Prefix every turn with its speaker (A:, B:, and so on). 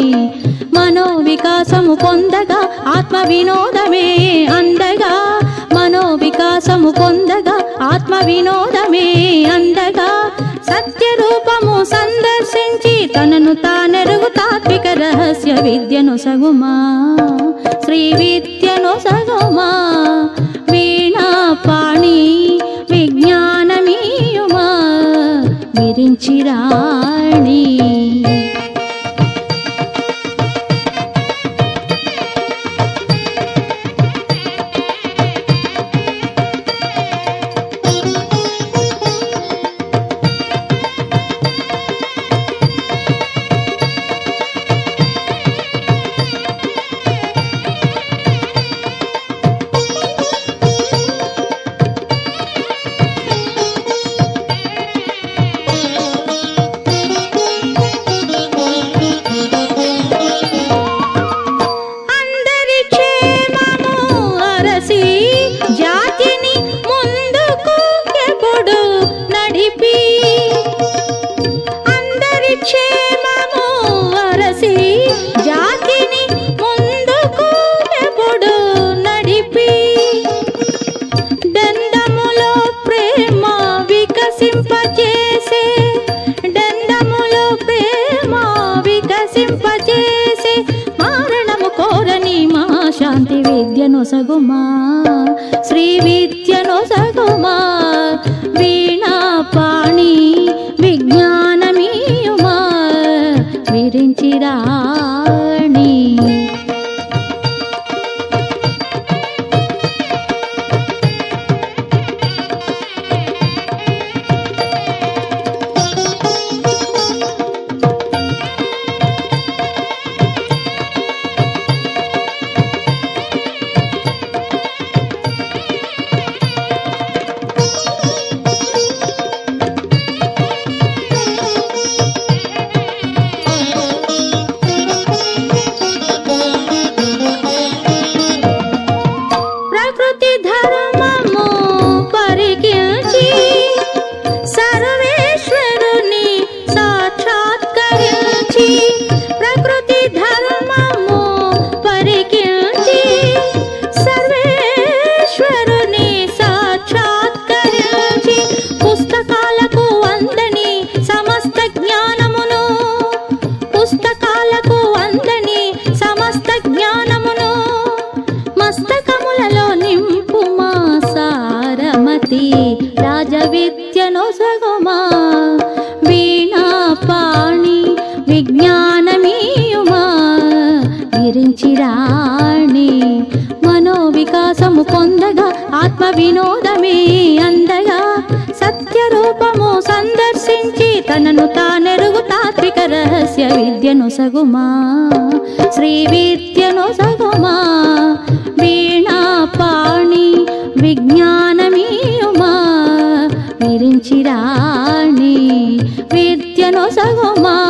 A: మనో వికాసము పొందగా ఆత్మ వినోదమే అందగా మనో వికాసము పొందగా ఆత్మ వినోదమే అందగా సత్య రూపము సందర్శించి తనను తానెరుగు తాత్విక రహస్య విద్యను సగుమా శ్రీ విద్యను సగుమా వీణా పాణి విజ్ఞానమీయుమా విరించి రాణి అందరి క్షేమము అరసి జాతిని ముందుకు ఎప్పుడు నడిపి అందరి క్షేమము అరసి జాతిని ముందుకు ఎప్పుడు నడిపి దండములో ప్రేమ వికసింపచేసే దండములో ప్రేమ వికసింపచేసే మారణము కోరని మా శాంతి విద్యను సగుమా శ్రీ విద్యను సగుమా వీణా పాణి విజ్ఞానమీయుమా విరించి రాణి ప్రకృతి ధర్మము పరికిల్చి సర్వేశ్వరుని సాక్షాత్కరించి ప్రకృతి ధర్మము పరికిల్చి సర్వేశ్వరుని సాక్షాత్కరించి పుస్తకాలకు అందని సమస్త జ్ఞానమును పుస్తకాలకు అందని సమస్త జ్ఞానమును మస్తకములలో నింపు మా సారమతి రాజవిద్యను సగుమా వీణా పాణి విజ్ఞానమీయుమా విరించి రాణి మనో వికాసము పొందగా ఆత్మ వినోదమే అందగా సత్య రూపము సందర్శించి తనను తానెరుగు తాత్విక రహస్య విద్యను సగుమా శ్రీ విద్యను సగుమా వీణా పాణి విజ్ఞానమీయుమా విరించి రాణి విద్యను సగుమా